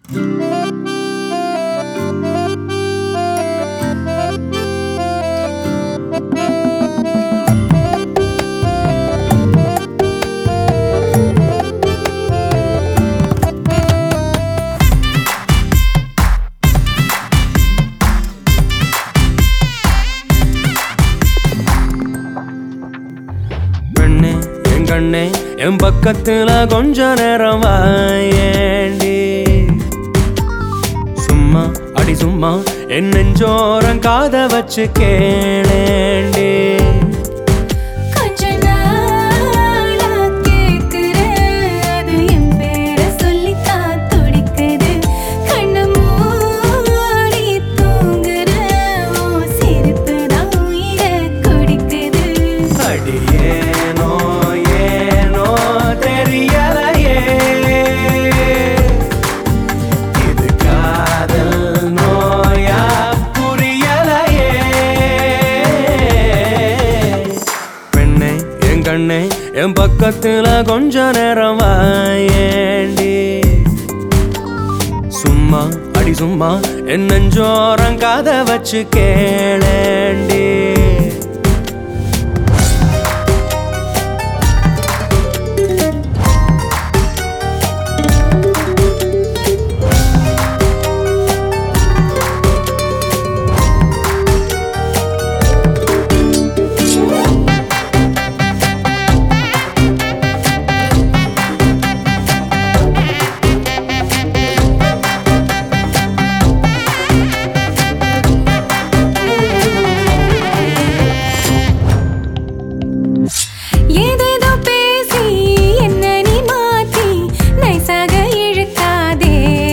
பெண்ணே என் கண்ணே என் பக்கத்துல கொஞ்ச நேரம் வாயேண்டி சும்மா அடி சும்மா என் நெஞ்சோரம் காத வச்சு கேளேண்டி கொஞ்ச நாளா கேக்குறேன், அது என் பேரை சொல்லித்தான் துடிக்குது. கண்ணை மூடி தூங்குறேன், உன் சிரிப்புதான் உயிரை குடிக்குது. அடி ஏனோ ஏனோ தெரியலையே இது காதல் நோயா புரியலையே பெண்ணே என் கண்ணே என் பக்கத்துல கொஞ்ச நேரம் வாயேண்டி சும்மா அடி சும்மா என் நெஞ்சோரம் காத வச்சு கேளேண்டி ஏதேதோ பேசி என்ன நீ மாத்தி நைசாக இழுக்காதே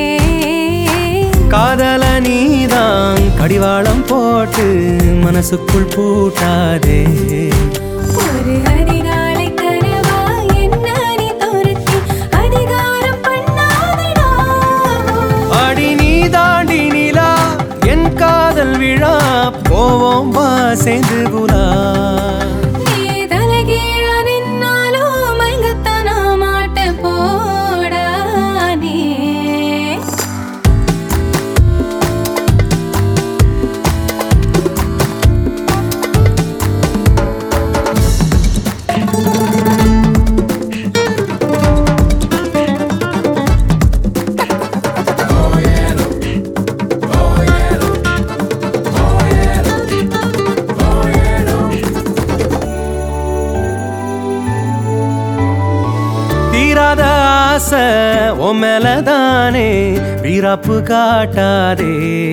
காதல நீதான் கடிவாளம் போட்டு மனசுக்குள் பூட்டாதே ஒரு அதிகாலை கனவா என்ன நீ துரத்தி அதிகாரம் பண்ணாதடா அடி நீ தாண்டி நிலா என் காதல் விழா போவோம் வா சேர்ந்து புலா நீ தலைகீழா நின்னாலும் மயங்கத்தான் நான் மாட்டேன் போடா நீ தீராத ஆசை உன் மேலதானே வீராப்பு காட்டாதே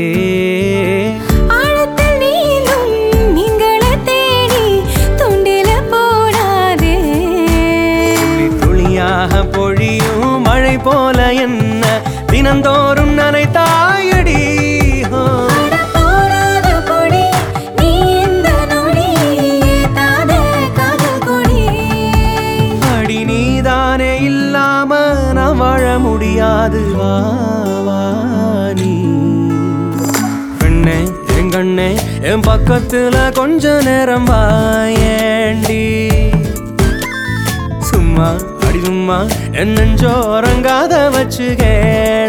ஆழத்தில் நீந்தும் மீன்களை தேடி துண்டில போடாதே துளி துளியாக பொழியும் மழை போல என்ன தினந்தோறும் நனைத்தாயடி ஹோ. அட போடாத பொடி, நீ இந்த நொடி ஏத்தாத காதல் கொடி. அடி நீதானே இல்லாம நான் வாழ முடியாது வா வா நீ பெண்ணே என் கண்ணே என் பக்கத்துல கொஞ்ச நேரம் வாயேண்டி சும்மா அடி சும்மா என் நெஞ்சோரங்காத வச்சு கேளேண்டி